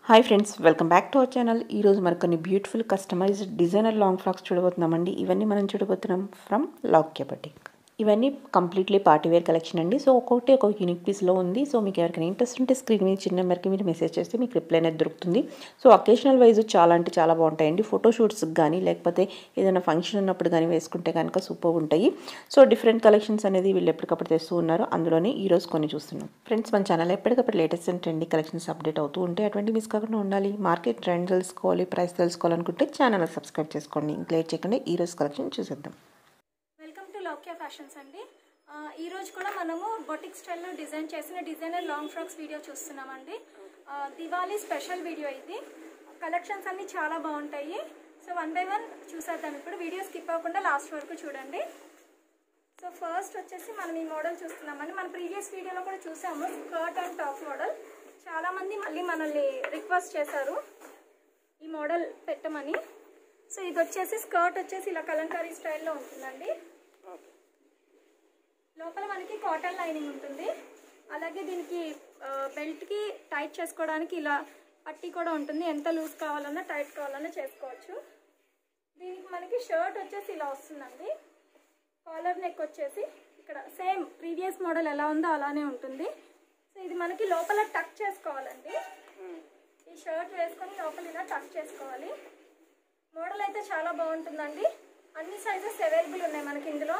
Hi friends welcome back to our channel ఈరోజు మరి కొన్ని beautiful customized designer long frocks చూడబోతున్నామండి ఇవన్నీ మనం చూడబోతున్నాం ఫ్రమ్ లాక్య బటిక్ ఇవన్నీ కంప్లీట్లీ పార్టీ వేర్ కలెక్షన్ అండి సో ఒక్కొక్కటి ఒక్కొక్క యూనిక్ పీస్లో ఉంది సో మీకు ఎవరికైనా ఇంట్రెస్ట్ ఉంటే స్క్రీన్ మీద చిన్న నెంబర్కి మీరు మెసేజ్ చేస్తే మీకు రిప్లై అనేది దొరుకుతుంది సో అకేషనల్ వైజ్ చాలా అంటే చాలా బాగుంటాయండి ఫోటోషూట్స్కి కానీ లేకపోతే ఏదైనా ఫంక్షన్ ఉన్నప్పుడు కానీ వేసుకుంటే కనుక సూపర్ ఉంటాయి సో డిఫరెంట్ కలెక్షన్స్ అనేది వీళ్ళు ఎప్పటికప్పుడు తెస్తూ ఉన్నారు అందులోనే ఈరోజు కొన్ని చూస్తున్నాం ఫ్రెండ్స్ మన ఛానల్ ఎప్పటికప్పుడు latest and trendy collections update అవుతూ ఉంటే అటువంటి మిస్ కాకుండా ఉండాలి మార్కెట్ ట్రెండ్ తెలుసుకోవాలి ప్రైస్ తెలుసుకోవాలనుకుంటే ఛానల్ సబ్స్క్రైబ్ చేసుకోండి ఇంకా లేట్ చేయకుండా ఈరోజు కలెక్షన్ చూసేద్దాం వెల్కమ్ టు లోక్యా ఫ్యాషన్స్ అండి ఆ, ఈ రోజు కూడా మనము బొటిక్ స్టైల్లో డిజైన్ చేసిన డిజైనర్ లాంగ్ ఫ్రాక్స్ వీడియో చూస్తున్నామండి ఆ, దివాళీ స్పెషల్ వీడియో ఇది కలెక్షన్స్ అన్ని చాలా బాగుంటాయి సో వన్ బై వన్ చూసేద్దాం ఇప్పుడు వీడియో స్కిప్ అవ్వకుండా లాస్ట్ వరకు చూడండి సో ఫస్ట్ వచ్చేసి మనం ఈ మోడల్ చూస్తున్నామండి మన ప్రీవియస్ వీడియోలో కూడా చూసాము స్కర్ట్ అండ్ టాప్ మోడల్ చాలా మంది మళ్ళీ మనల్ని రిక్వెస్ట్ చేశారు ఈ మోడల్ పెట్టమని సో ఇది వచ్చేసి స్కర్ట్ వచ్చేసి ఇలా కలంకారీ స్టైల్లో ఉంటుందండి లోపల మనకి కాటన్ లైనింగ్ ఉంటుంది అలాగే దీనికి ఆ, బెల్ట్కి టైట్ చేసుకోవడానికి ఇలా పట్టీ కూడా ఉంటుంది ఎంత లూజ్ కావాలన్నా టైట్ కావాలన్నా చేసుకోవచ్చు దీనికి మనకి షర్ట్ వచ్చేసి ఇలా వస్తుందండి కాలర్ నెక్ వచ్చేసి ఇక్కడ సేమ్ ప్రీవియస్ మోడల్ ఎలా ఉందో అలానే ఉంటుంది సో ఇది మనకి లోపల టక్ చేసుకోవాలండి ఈ షర్ట్ వేసుకొని లోపల ఇలా టక్ చేసుకోవాలి మోడల్ అయితే చాలా బాగుంటుందండి అన్ని సైజెస్ అవైలబుల్ ఉన్నాయి మనకి ఇందులో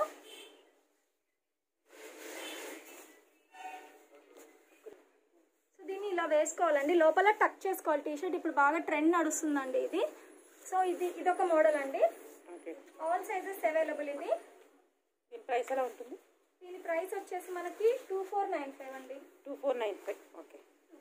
సో దీన్ని ఇలా వేసుకోవాలండి లోపల టక్ చేసుకోవాలి టీ షర్ట్ ఇప్పుడు బాగా ట్రెండ్ నడుస్తుందండి ఇది సో ఇది ఇదొక మోడల్ అండి ఓకే ఆల్ సైజెస్ అవైలబుల్ ఇది దీని ప్రైస్ ఎలా ఉంటుంది దీని ప్రైస్ వచ్చేసి మనకి టూ ఫోర్ నైన్ ఫైవ్ అండి two four nine five okay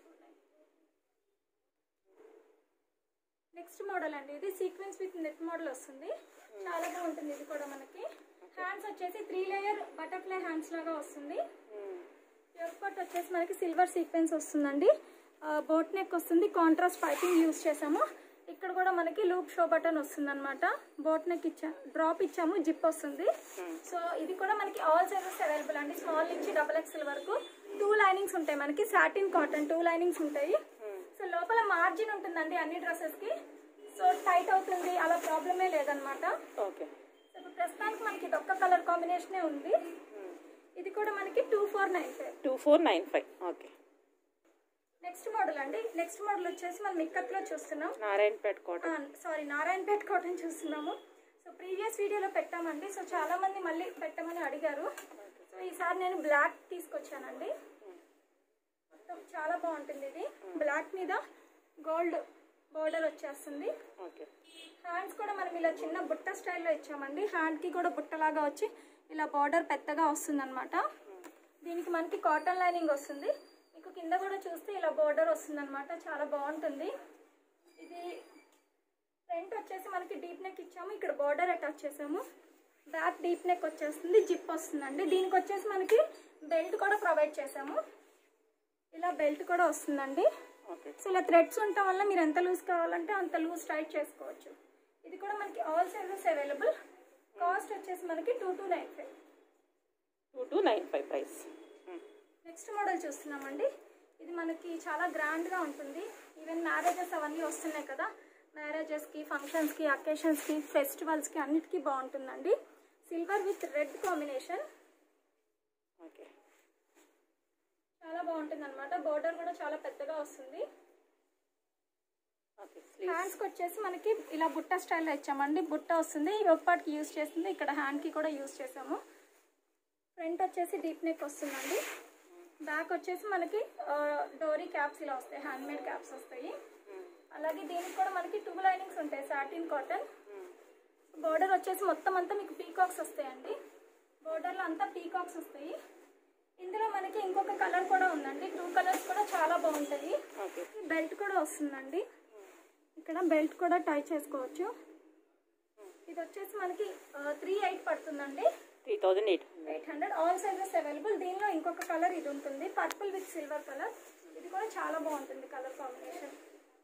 next model అండి ఇది సీక్వెన్స్ విత్ నెట్ మోడల్ వస్తుంది చాలా బాగుంటుంది ఇది కూడా మనకి హ్యాండ్స్ వచ్చేసి త్రీ లేయర్ బటర్ఫ్లై హ్యాండ్స్ లాగా వస్తుంది ఎయిర్పోర్ట్ వచ్చేసి మనకి సిల్వర్ సీక్వెన్స్ వస్తుందండి బోట్ నెక్ వస్తుంది కాంట్రాస్ట్ పైపింగ్ యూస్ చేసాము ఇక్కడ కూడా మనకి లూప్ షో బటన్ వస్తుంది అనమాట బోట్ నెక్ ఇచ్చా డ్రాప్ ఇచ్చాము జిప్ వస్తుంది సో ఇది కూడా మనకి ఆల్ సైజెస్ అవైలబుల్ అండి స్మాల్ నుంచి డబల్ ఎక్స్ఎల్ వరకు టూ లైనింగ్స్ ఉంటాయి మనకి సాటిన్ కాటన్ టూ లైనింగ్స్ ఉంటాయి సో లోపల మార్జిన్ ఉంటుందండి అన్ని డ్రెస్సెస్ కి సో టైట్ అవుతుంది అలా ప్రాబ్లమే లేదనమాట ఓకే సో ఇప్పుడు ప్రస్తుతానికి మనకి ఇది ఒక్క కలర్ కాంబినేషనే ఉంది ఇది కూడా మనకి two four nine five two four nine five okay next model అండి నెక్స్ట్ మోడల్ వచ్చేసి మనం ఇక్కత్లో చూస్తున్నాం Narayanpet cotton sari Narayanpet cotton చూస్తున్నాము సో ప్రీవియస్ వీడియోలో పెట్టామండి సో చాలా మంది మళ్ళీ పెట్టమని అడిగారు సో ఈసారి నేను బ్లాక్ తీసుకొచ్చానండి మొత్తం చాలా బాగుంటుంది ఇది బ్లాక్ మీద గోల్డ్ బోర్డర్ వచ్చేస్తుంది ఓకే హ్యాండ్స్ కూడా మనం ఇలా చిన్న బుట్ట స్టైల్లో ఇచ్చామండి హ్యాండ్కి కూడా బుట్టలాగా వచ్చి ఇలా బార్డర్ పెద్దగా వస్తుంది అనమాట దీనికి మనకి కాటన్ లైనింగ్ వస్తుంది మీకు కింద కూడా చూస్తే ఇలా బార్డర్ వస్తుంది అనమాట చాలా బాగుంటుంది ఇది ఫ్రంట్ వచ్చేసి మనకి డీప్ నెక్ ఇచ్చాము ఇక్కడ బార్డర్ అటాచ్ చేసాము బ్యాక్ డీప్ నెక్ వచ్చేస్తుంది జిప్ వస్తుందండి దీనికి వచ్చేసి మనకి బెల్ట్ కూడా ప్రొవైడ్ చేసాము ఇలా బెల్ట్ కూడా వస్తుందండి ఓకే సో ఇలా థ్రెడ్స్ ఉండటం వల్ల మీరు ఎంత లూజ్ కావాలంటే అంత లూజ్ టైట్ చేసుకోవచ్చు ఇది కూడా మనకి ఆల్ సైజెస్ అవైలబుల్ కాస్ట్ వచ్చేసి మనకి two two nine five two two nine five price next model చూస్తున్నామండి ఇది మనకి చాలా గ్రాండ్గా ఉంటుంది ఈవెన్ మ్యారేజెస్ అవన్నీ వస్తున్నాయి కదా మ్యారేజెస్కి ఫంక్షన్స్కి అకేషన్స్కి ఫెస్టివల్స్కి అన్నిటికీ బాగుంటుందండి silver with red combination okay చాలా బాగుంటుంది అనమాట బోర్డర్ కూడా చాలా పెద్దగా వస్తుంది ఓకే స్లీవ్ హ్యాండ్స్కి వచ్చేసి మనకి ఇలా బుట్ట స్టైల్లో ఇచ్చామండి బుట్ట వస్తుంది ఈ ఒక్కటికి యూస్ చేస్తుంది ఇక్కడ హ్యాండ్కి కూడా యూస్ చేసాము ఫ్రంట్ వచ్చేసి డీప్ నెక్ వస్తుందండి బ్యాక్ వచ్చేసి మనకి ఆ, డోరీ క్యాప్స్ ఇలా వస్తాయి హ్యాండ్ మేడ్ క్యాప్స్ వస్తాయి అలాగే దీనికి కూడా మనకి టూ లైనింగ్స్ ఉంటాయి సాటిన్ కాటన్ బోర్డర్ వచ్చేసి మొత్తం అంతా మీకు పీకాక్స్ వస్తాయండి బోర్డర్లో అంతా పీకాక్స్ వస్తాయి ఇందులో మనకి ఇంకొక కలర్ కూడా ఉందండి టూ కలర్స్ కూడా చాలా బాగుంటాయి ఓకే బెల్ట్ కూడా వస్తుందండి ఇక్కడ బెల్ట్ కూడా టై చేసుకోవచ్చు ఇది వచ్చేసి మనకి త్రీ ఎయిట్ పడుతుందండి three thousand eight eight hundred all sizes available దీనిలో ఇంకొక కలర్ ఇది ఉంటుంది పర్పుల్ విత్ సిల్వర్ కలర్ ఇది కూడా చాలా బాగుంటుంది కలర్ కాంబినేషన్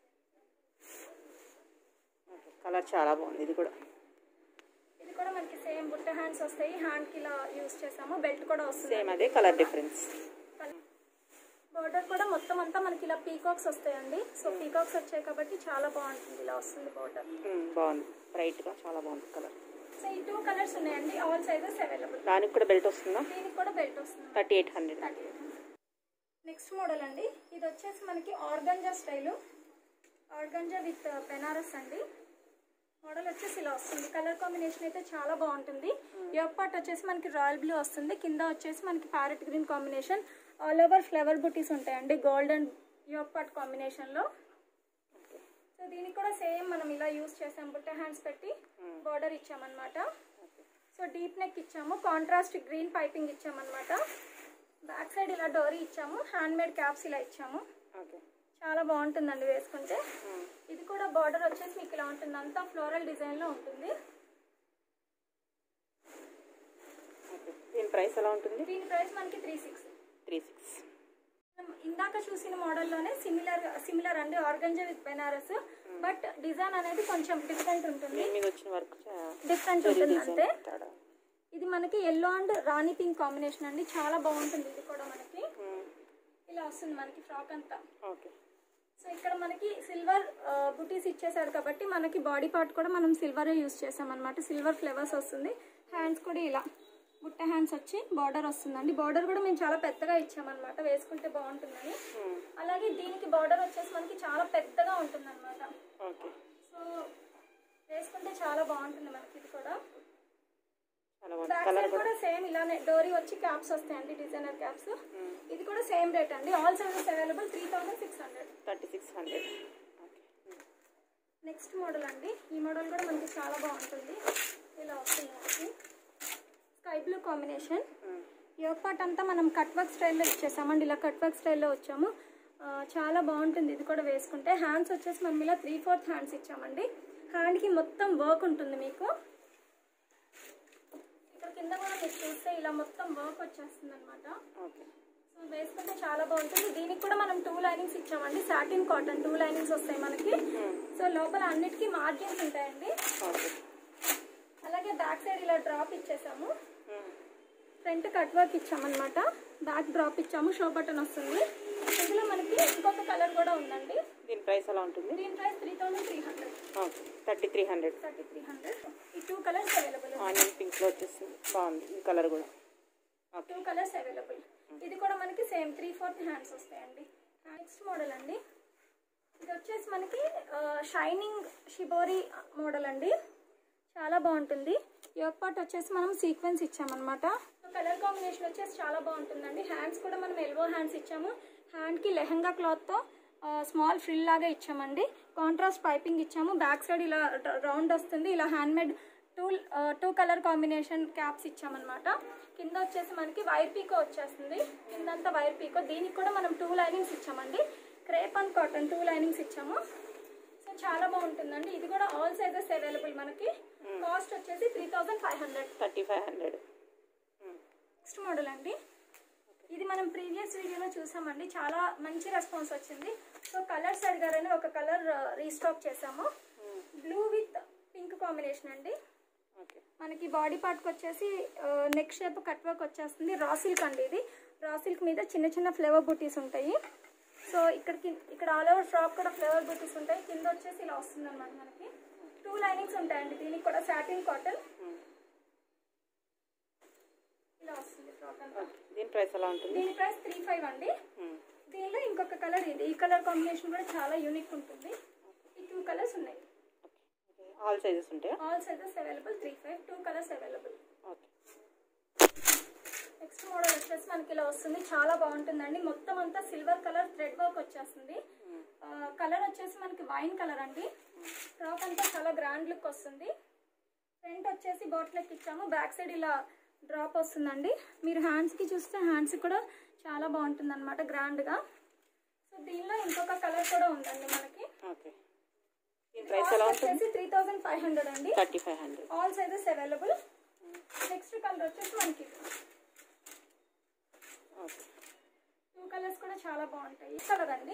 ఓకే కలర్ చాలా బాగుంది ఇది కూడా ఇది కూడా మనకి సేమ్ బుట్ట హ్యాండ్స్ వస్తాయి హ్యాండ్కి ఇలా యూస్ చేసాము బెల్ట్ కూడా వస్తుంది సేమ్ అదే కలర్ డిఫరెన్స్ బార్డర్ కూడా మొత్తం అంతా మనకి ఇలా పీకాక్స్ వస్తాయండి సో పీకాక్స్ వచ్చాయి కాబట్టి చాలా బాగుంటుంది ఇలా వస్తుంది బార్డర్ మ్మ్, బాగుంది బ్రైట్గా చాలా బాగుంది కలర్ సో ఈ టూ కలర్స్ ఉన్నాయండి ఆల్ సైజెస్ అవైలబుల్ దానికి కూడా బెల్ట్ వస్తుందా దీనికి కూడా బెల్ట్ వస్తుంది thirty eight hundred next model అండి ఇది వచ్చేసి మనకి organza style organza with Banaras అండి మోడల్ వచ్చేసి ఇలా వస్తుంది కలర్ కాంబినేషన్ అయితే చాలా బాగుంటుంది యోగ్ పార్ట్ వచ్చేసి మనకి రాయల్ బ్లూ వస్తుంది కింద వచ్చేసి మనకి parrot green combination all over flower బుటీస్ ఉంటాయండి గోల్డ్ అండ్ యోగ్ పార్ట్ కాంబినేషన్లో సో దీనికి కూడా సేమ్ మనం ఇలా యూస్ చేసాం బుట్ట హ్యాండ్స్ పెట్టి బార్డర్ ఇచ్చామన్నమాట సో డీప్ నెక్ ఇచ్చాము కాంట్రాస్ట్ గ్రీన్ పైపింగ్ ఇచ్చామన్నమాట బ్యాక్ సైడ్ ఇలా డోరీ ఇచ్చాము హ్యాండ్ మేడ్ క్యాప్స్ ఇలా ఇచ్చాము ఓకే చాలా బాగుంటుందండి వేసుకుంటే ఇది కూడా బార్డర్ వచ్చేసి మీకు ఇలా ఉంటుంది అంతా ఫ్లోరల్ డిజైన్లో ఉంటుంది ఓకే దీని ప్రైస్ ఎలా ఉంటుంది దీని ప్రైస్ మనకి త్రీ సిక్స్ త్రీ సిక్స్ ఇందాక చూసిన మోడల్లోనే సిమిలర్ సిమిలర్ అండి organza with Banaras but design అనేది కొంచెం డిఫరెంట్ ఉంటుంది దీని మీద వచ్చిన వర్క్ డిఫరెంట్ ఉంటుంది అంతే తేడా ఇది మనకి ఎల్లో అండ్ రాణి పింక్ కాంబినేషన్ అండి చాలా బాగుంటుంది ఇది కూడా మనకి ఇలా వస్తుంది మనకి ఫ్రాక్ అంతా ఓకే సో ఇక్కడ మనకి సిల్వర్ బుటీస్ ఇచ్చేసారు కాబట్టి మనకి బాడీ పార్ట్ కూడా మనం సిల్వరే యూస్ చేసాం అనమాట సిల్వర్ ఫ్లేవర్స్ వస్తుంది హ్యాండ్స్ కూడా ఇలా బుట్ట హ్యాండ్స్ వచ్చి బార్డర్ వస్తుందండి బార్డర్ కూడా మేము చాలా పెద్దగా ఇచ్చామన్నమాట వేసుకుంటే బాగుంటుందని అలాగే దీనికి బార్డర్ వచ్చేసి మనకి చాలా పెద్దగా ఉంటుంది అనమాట ఓకే సో వేసుకుంటే చాలా బాగుంటుంది మనకి ఇది కూడా చాలా బాగుంది బ్యాక్ కలర్ సైడ్ కూడా సేమ్ ఇలానే డోరీ వచ్చి క్యాప్స్ వస్తాయండి డిజైనర్ క్యాప్స్ ఇది కూడా సేమ్ రేట్ అండి all sizes available three thousand six hundred thirty six hundred okay next model అండి ఈ మోడల్ కూడా మనకి చాలా బాగుంటుంది ఇలా వస్తుంది మనకి sky blue combination yoke part అంతా మనం కట్ వర్క్ స్టైల్లో ఇచ్చేసామండి ఇలా కట్ వర్క్ స్టైల్లో వచ్చాము ఆ, చాలా బాగుంటుంది ఇది కూడా వేసుకుంటే హ్యాండ్స్ వచ్చేసి మనం ఇలా త్రీ ఫోర్త్ హ్యాండ్స్ ఇచ్చామండి హ్యాండ్కి మొత్తం వర్క్ ఉంటుంది మీకు ఇక్కడ కింద కూడా మీరు చూస్తే ఇలా మొత్తం వర్క్ వచ్చేస్తుంది అనమాట ఓకే సో వేసుకుంటే చాలా బాగుంటుంది దీనికి కూడా మనం టూ లైనింగ్స్ ఇచ్చామండి సాటిన్ కాటన్ టూ లైనింగ్స్ వస్తాయి మనకి సో లోపల అన్నిటికీ మార్జిన్స్ ఉంటాయండి ఓకే అలాగే బ్యాక్ సైడ్ ఇలా డ్రాప్ ఇచ్చేసాము ఫ్రంట్ కట్ వర్క్ ఇచ్చామన్నమాట బ్యాక్ డ్రాప్ ఇచ్చాము షో బటన్ వస్తుంది ఇందులో మనకి ఇంకొక కలర్ కూడా ఉందండి దీని ప్రైస్ ఎలా ఉంటుంది దీని price three thousand three hundred okay thirty three hundred thirty three hundred ఈ టూ కలర్స్ అవైలబుల్ ఆనియన్ పింక్లో వచ్చేసింది బాగుంది ఈ కలర్ కూడా ఓకే టూ కలర్స్ అవైలబుల్ ఇది కూడా మనకి సేమ్ త్రీ ఫోర్త్ హ్యాండ్స్ వస్తాయండి నెక్స్ట్ మోడల్ అండి ఇది వచ్చేసి మనకి షైనింగ్ షిబోరి మోడల్ అండి చాలా బాగుంటుంది యోగ్ పార్ట్ వచ్చేసి మనం సీక్వెన్స్ ఇచ్చామన్నమాట కలర్ కాంబినేషన్ వచ్చేసి చాలా బాగుంటుందండి హ్యాండ్స్ కూడా మనం ఎల్బో హ్యాండ్స్ ఇచ్చాము హ్యాండ్కి లెహంగా క్లాత్తో స్మాల్ ఫ్రిల్ లాగా ఇచ్చామండి కాంట్రాస్ట్ పైపింగ్ ఇచ్చాము బ్యాక్ సైడ్ ఇలా రౌండ్ వస్తుంది ఇలా handmade two two colour combination caps ఇచ్చామన్నమాట కింద వచ్చేసి మనకి వైర్ పీకో వచ్చేస్తుంది కిందంతా వైర్ పీకో దీనికి కూడా మనం టూ లైనింగ్స్ ఇచ్చామండి crepe and cotton two linings ఇచ్చాము సో చాలా బాగుంటుందండి ఇది కూడా ఆల్ సైజెస్ అవైలబుల్ మనకి కాస్ట్ వచ్చేసి three thousand five hundred thirty five hundred next model అండి ఇది మనం ప్రీవియస్ వీడియోలో చూసామండి చాలా మంచి రెస్పాన్స్ వచ్చింది సో కలర్స్ అడిగారని ఒక కలర్ రీస్టాక్ చేసాము బ్లూ విత్ పింక్ కాంబినేషన్ అండి ఓకే మనకి బాడీ పార్ట్కి వచ్చేసి నెక్ షేప్ కట్ వర్క్ వచ్చేస్తుంది రా సిల్క్ అండి ఇది రా సిల్క్ మీద చిన్న చిన్న ఫ్లేవర్ బుటీస్ ఉంటాయి సో ఇక్కడికి ఇక్కడ ఆల్ ఓవర్ ఫ్రాక్ కూడా ఫ్లేవర్ బుటీస్ ఉంటాయి కింద వచ్చేసి ఇలా వస్తుంది అనమాట మనకి టూ లైనింగ్స్ ఉంటాయండి దీనికి కూడా సాటిన్ కాటన్ ఇలా వస్తుంది ఫ్రాక్ అంతా దీని ప్రైస్ ఎలా ఉంటుంది దీని ప్రైస్ త్రీ ఫైవ్ అండి దీనిలో ఇంకొక కలర్ ఇది ఈ కలర్ కాంబినేషన్ కూడా చాలా యూనిక్ ఉంటుంది ఈ టూ కలర్స్ ఉన్నాయి ఆల్ సైజెస్ ఉంటాయా all sizes available three five two colours available okay next model వచ్చేసి మనకి ఇలా వస్తుంది చాలా బాగుంటుందండి మొత్తం అంతా సిల్వర్ కలర్ థ్రెడ్ వర్క్ వచ్చేస్తుంది కలర్ వచ్చేసి మనకి వైన్ కలర్ అండి ఫ్రాక్ అంతా చాలా గ్రాండ్ లుక్ వస్తుంది ఫ్రంట్ వచ్చేసి బాట్లెక్ ఇచ్చాము బ్యాక్ సైడ్ ఇలా డ్రాప్ వస్తుందండి మీరు హ్యాండ్స్కి చూస్తే హ్యాండ్స్ కూడా చాలా బాగుంటుంది అనమాట గ్రాండ్గా సో దీనిలో ఇంకొక కలర్ కూడా ఉందండి మనకి ఓకే దీని ప్రైస్ ఎలా కాస్ట్ ఉంటుంది వచ్చేసి త్రీ థౌజండ్ ఫైవ్ హండ్రెడ్ అండి thirty five hundred all sizes available next colour వచ్చేసి మనకి ఓకే టూ కలర్స్ కూడా చాలా బాగుంటాయి ఈ కలర్ అండి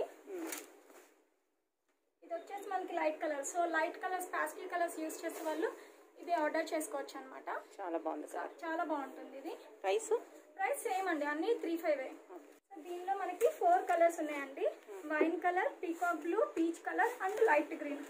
ఇది వచ్చేసి మనకి light colour so light colours pastel colours use చేసే వాళ్ళు ఇది ఆర్డర్ చేసుకోవచ్చు అనమాట చాలా బాగుంది సార్ చాలా బాగుంటుంది ఇది ప్రైస్ ప్రైస్ సేమ్ అండి అన్ని త్రీ ఫైవ్ సో దీనిలో మనకి ఫోర్ కలర్స్ ఉన్నాయండి wine colour peacock blue peach colour and light green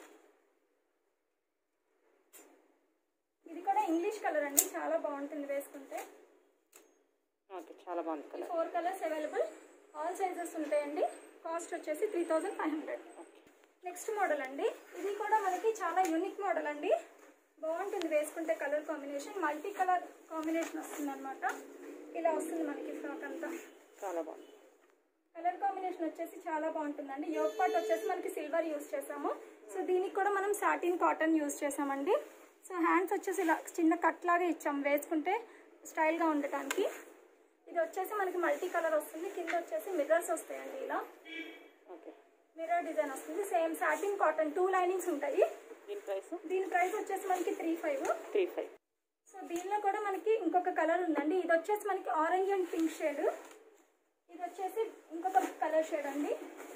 ఇది కూడా ఇంగ్లీష్ కలర్ అండి చాలా బాగుంటుంది వేసుకుంటే ఓకే చాలా బాగుంది ఈ colour four colours available all sizes ఉంటాయండి కాస్ట్ వచ్చేసి three thousand five hundred okay next model అండి ఇది కూడా మనకి చాలా యూనిక్ మోడల్ అండి బాగుంటుంది వేసుకుంటే colour combination multi colour combination వస్తుంది అనమాట ఇలా వస్తుంది మనకి ఫ్రాక్ అంతా చాలా బాగుంది కలర్ కాంబినేషన్ వచ్చేసి చాలా బాగుంటుందండి యోగ్ పార్ట్ వచ్చేసి మనకి సిల్వర్ యూస్ చేసాము సో దీనికి కూడా మనం సాటిన్ కాటన్ యూస్ చేసామండి సో హ్యాండ్స్ వచ్చేసి ఇలా చిన్న కట్ లాగా ఇచ్చాం వేసుకుంటే స్టైల్గా ఉండటానికి ఇది వచ్చేసి మనకి మల్టీ కలర్ వస్తుంది కింద వచ్చేసి మిర్రర్స్ వస్తాయండి ఇలా ఓకే మిర్రర్ డిజైన్ వస్తుంది same satin cotton two linings ఉంటాయి దీని ప్రైస్ దీని ప్రైస్ వచ్చేసి మనకి three five three five so దీనిలో కూడా మనకి ఇంకొక కలర్ ఉందండి ఇది వచ్చేసి మనకి ఆరెంజ్ అండ్ పింక్ షేడ్ ఇది వచ్చేసి ఇంకొక కలర్ షేడ్ అండి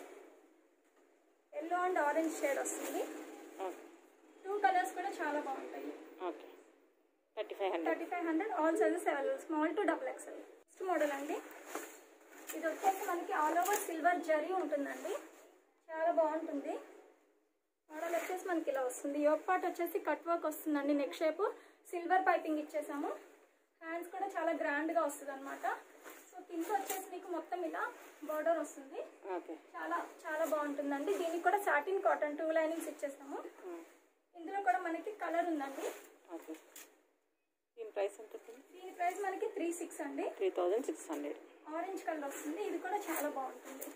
ఎల్లో అండ్ ఆరెంజ్ షేడ్ వస్తుంది ఓకే టూ కలర్స్ కూడా చాలా బాగుంటాయి okay thirty five hundred thirty five hundred all sizes available small to double XL next model అండి ఇది వచ్చేసి మనకి ఆల్ ఓవర్ సిల్వర్ జరీ ఉంటుందండి చాలా బాగుంటుంది మోడల్ వచ్చేసి మనకి ఇలా వస్తుంది యోగ్ పార్ట్ వచ్చేసి కట్ వర్క్ వస్తుందండి నెక్ షేప్ సిల్వర్ పైపింగ్ ఇచ్చేసాము హ్యాండ్స్ కూడా చాలా గ్రాండ్గా వస్తుంది అనమాట సో కింద వచ్చేసి మీకు మొత్తం ఇలా బార్డర్ వస్తుంది ఓకే చాలా చాలా బాగుంటుందండి దీనికి కూడా సాటిన్ కాటన్ టూ లైనింగ్స్ ఇచ్చేసాము ఇందులో కూడా మనకి కలర్ ఉందండి ఓకే దీని ప్రైస్ ఎంత ఉంటుంది దీని ప్రైస్ మనకి త్రీ సిక్స్ అండి three thousand six hundred orange colour వస్తుంది ఇది కూడా చాలా బాగుంటుంది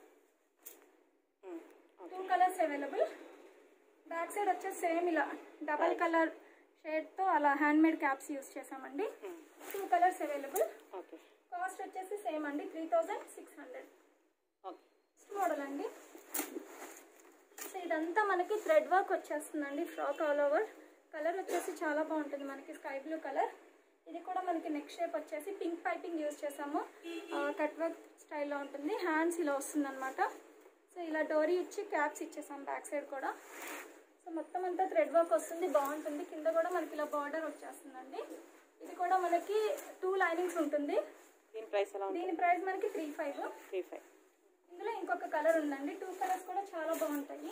okay two colours available back side వచ్చేసి సేమ్ ఇలా డబల్ కలర్ షేడ్తో అలా హ్యాండ్ మేడ్ క్యాప్స్ యూస్ చేసామండి two colours available okay cost వచ్చేసి సేమ్ అండి three thousand six hundred okay next model అండి సో ఇదంతా మనకి థ్రెడ్ వర్క్ వచ్చేస్తుందండి ఫ్రాక్ ఆల్ ఓవర్ కలర్ వచ్చేసి చాలా బాగుంటుంది మనకి స్కై బ్లూ కలర్ ఇది కూడా మనకి నెక్ షేప్ వచ్చేసి పింక్ పైపింగ్ యూస్ చేసాము కట్ వర్క్ స్టైల్లో ఉంటుంది హ్యాండ్స్ ఇలా వస్తుంది అనమాట సో ఇలా డోరీ ఇచ్చి క్యాప్స్ ఇచ్చేసాం బ్యాక్ సైడ్ కూడా సో మొత్తం అంతా థ్రెడ్ వర్క్ వస్తుంది బాగుంటుంది కింద కూడా మనకి ఇలా బార్డర్ వచ్చేస్తుందండి ఇది కూడా మనకి టూ లైనింగ్స్ ఉంటుంది దీని ప్రైస్ ఎలా ఉంటుంది దీని ప్రైస్ మనకి త్రీ ఫైవ్ త్రీ ఫైవ్ ఇందులో ఇంకొక కలర్ ఉందండి టూ కలర్స్ కూడా చాలా బాగుంటాయి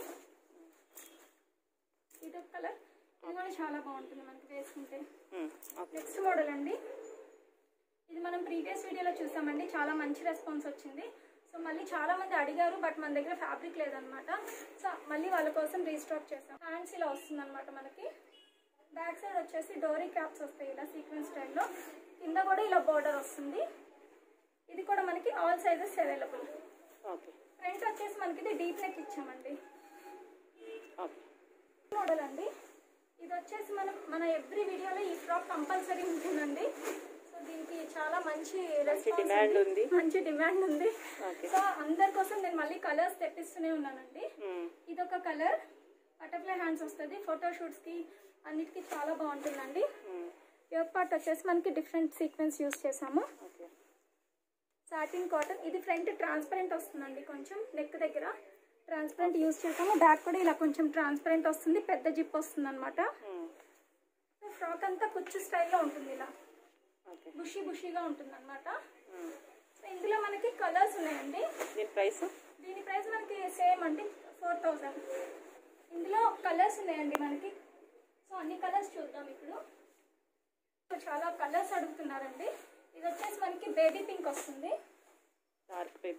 ఇది ఒక కలర్ ఇది కూడా చాలా బాగుంటుంది మనకి వేసుకుంటే ఓకే నెక్స్ట్ మోడల్ అండి ఇది మనం ప్రీవియస్ వీడియోలో చూసామండి చాలా మంచి రెస్పాన్స్ వచ్చింది సో మళ్ళీ చాలా మంది అడిగారు బట్ మన దగ్గర ఫ్యాబ్రిక్ లేదనమాట సో మళ్ళీ వాళ్ళ కోసం రీస్టాక్ చేసాం హ్యాండ్స్ ఇలా వస్తుంది అనమాట మనకి బ్యాక్ సైడ్ వచ్చేసి డోరీ క్యాప్స్ వస్తాయి ఇలా సీక్వెన్స్ స్టైల్లో కింద కూడా ఇలా బోర్డర్ వస్తుంది ఇది కూడా మనకి all sizes available okay front వచ్చేసి మనకి ఇది డీప్ నెక్ ఇచ్చామండి ఓకే మోడల్ అండి ఇది వచ్చేసి మనం మన ఎవ్రీ వీడియోలో ఈ ఫ్రాక్ కంపల్సరీ ఉంటుందండి సో దీనికి చాలా మంచి రెస్పాన్స్ demand ఉంది. మంచి డిమాండ్ ఉంది Okay. సో అందరి కోసం నేను మళ్ళీ కలర్స్ తెప్పిస్తూనే ఉన్నానండి ఇది ఒక కలర్ బటర్ఫ్లై హ్యాండ్స్ వస్తుంది ఫోటో షూట్స్ కి అన్నిటికీ చాలా బాగుంటుందండి యోగ్ పార్ట్ వచ్చేసి మనకి డిఫరెంట్ సీక్వెన్స్ యూస్ చేసాము ఓకే సాటిన్ కాటన్ ఇది ఫ్రంట్ ట్రాన్స్పరెంట్ వస్తుందండి కొంచెం నెక్ దగ్గర ట్రాన్స్పరెంట్ యూస్ చేసాము బ్యాక్ కూడా ఇలా కొంచెం ట్రాన్స్పరెంట్ వస్తుంది పెద్ద జిప్ వస్తుంది అనమాట ఫ్రాక్ అంతా కుచ్చు స్టైల్లో ఉంటుంది ఇలా ఓకే బుషీ బుషీగా ఉంటుంది అనమాట సో ఇందులో మనకి కలర్స్ ఉన్నాయండి దీని ప్రైస్ దీని ప్రైస్ మనకి సేమ్ అండి ఫోర్ థౌజండ్ ఇందులో కలర్స్ ఉన్నాయండి మనకి సో అన్ని కలర్స్ చూద్దాం ఇప్పుడు సో చాలా కలర్స్ అడుగుతున్నారండి ఇది వచ్చేసి మనకి బేబీ పింక్ వస్తుంది డార్క్ పేప్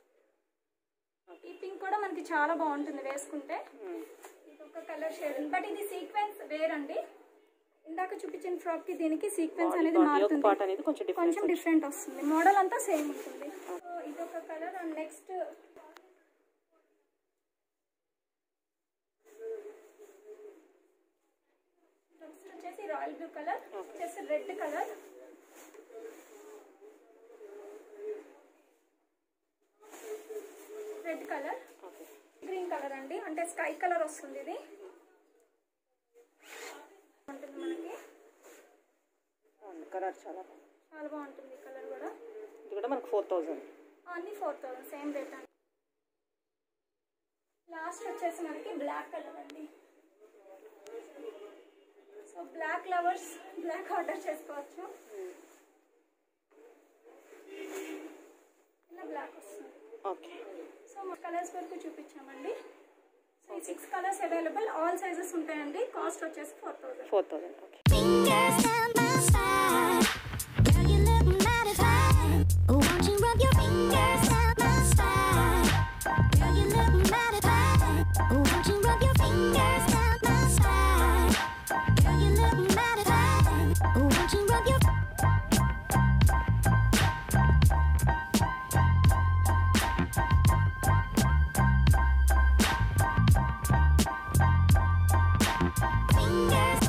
ఈ పింక్ కూడా మనకి చాలా బాగుంటుంది వేసుకుంటే ఇది ఒక కలర్ షేడ్ బట్ ఇది సీక్వెన్స్ వేరండి ఇందాక చూపించిన ఫ్రాక్ కి దీనికి సీక్వెన్స్ అనేది మారుతుంది పార్ట్ అనేది కొంచెం డిఫరెన్స్ కొంచెం డిఫరెంట్ వస్తుంది మోడల్ అంతా సేమ్ ఉంటుంది సో ఇది ఒక కలర్ అండ్ నెక్స్ట్ నెక్స్ట్ వచ్చేసి రాయల్ బ్లూ కలర్ వచ్చేసి red colour red colour okay green colour అండి అంటే స్కై కలర్ వస్తుంది ఇది ఉంటుంది మనకి కలర్ చాలా బాగుంది చాలా బాగుంటుంది కలర్ కూడా ఇది కూడా మనకు ఫోర్ థౌజండ్ అన్ని ఫోర్ థౌసండ్ సేమ్ రేట్ అండి లాస్ట్ వచ్చేసి మనకి బ్లాక్ కలర్ అండి so black lovers black order చేసుకోవచ్చు ఇలా బ్లాక్ వస్తుంది ఓకే సో మా కలర్స్ వరకు చూపించామండి సో ఈ six colours available all sizes ఉంటాయండి కాస్ట్ వచ్చేసి four thousand four thousand okay Fingers down my spine. Girl, you look mighty fine. Won't you rub your fingers down my spine? Girl, you look mighty fine. Won't you rub your fingers down my spine? Girl, you look mighty fine. Won't you rub your fingers